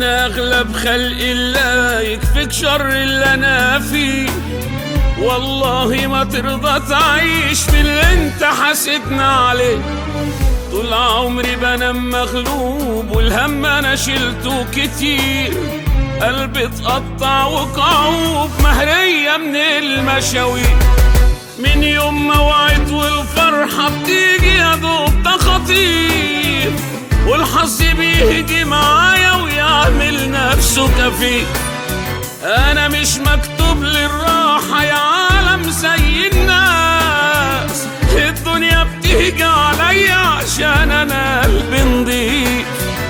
انا اغلب خلق الله يكفيك شر اللي انا فيه والله ما ترضى تعيش في اللي انت حاسدنا عليه طول عمري بنام مغلوب والهم انا شلته كتير قلبي اتقطع وكعوب مهرية من المشاوير من يوم ما وعيت والفرحة بتيجي يا دوب ده خطير والحظ بيهدي معايا ويعمل نفسه كفيل انا مش مكتوب للراحة يا عالم زي الناس الدنيا بتيجي عليا عشان انا قلبي نضيف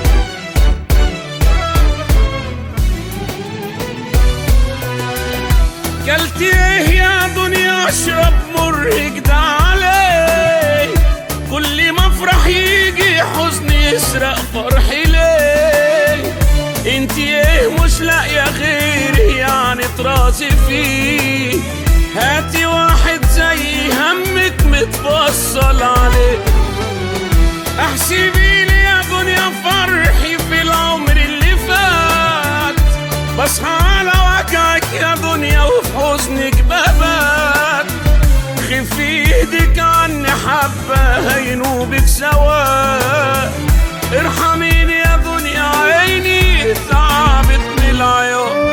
كلت ايه يا دنيا اشرب مرهق ده علي كل ما افرح يجي حزن يسرق فرحي ليه انت ايه مش لاقيه غيري يعني تراسي فيه هاتي واحد زي همك متفصل عليه احسبي لي يا دنيا فرحي في العمر اللي فات بصحى على وجعك يا دنيا وفي حزنك ببات خفي ايدك عني حبة هينوبك سوا ارحميني يا دنيا عيني تعبت من العيون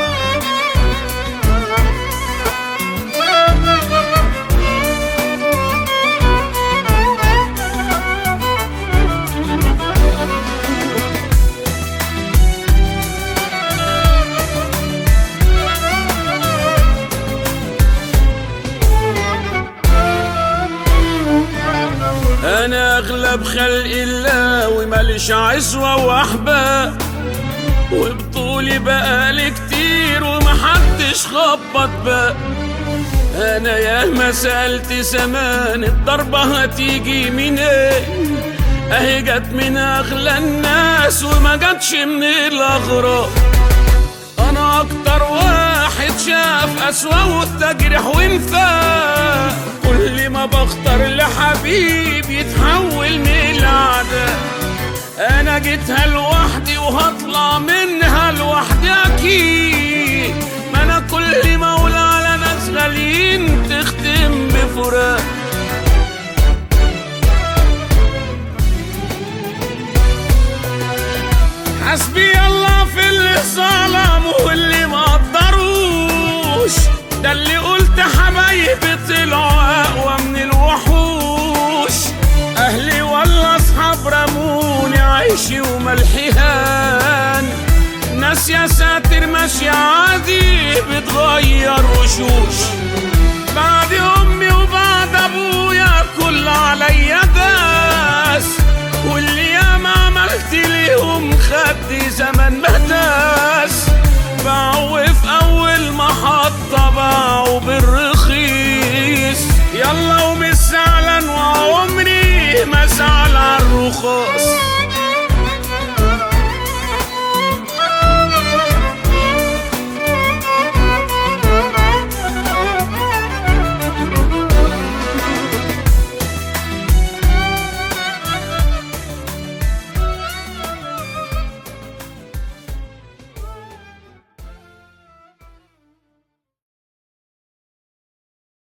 انا اغلب خلق الله وماليش عزوة واحباب وبطولي بقالي كتير ومحدش خبط باب انا ياما سألت زمان الضربة هتيجي منين اهي جت من اغلى الناس وما جاتش من الاغراب انا اكتر واحد شاف اسوا والتجرح وانفاق كل ما بختار لحبيب يتحول من العداء انا جيتها لوحدي وهطلع منها لوحدي اكيد ما انا كل ما اقول على ناس غاليين تختم بفراق حسبي الله في اللي ظلموا واللي ما قدروش ده اللي قلت حبايبي طلعوا اقوى من الوحوش اهلي ولا اصحاب رموني عيشي وملحي هان ناس يا ساتر ماشية عادي بتغير وشوش بعد امي وبعد ابويا كل عليا داس واللي ياما عملت ليهم خدي زمن مهداس بعوف اول محطة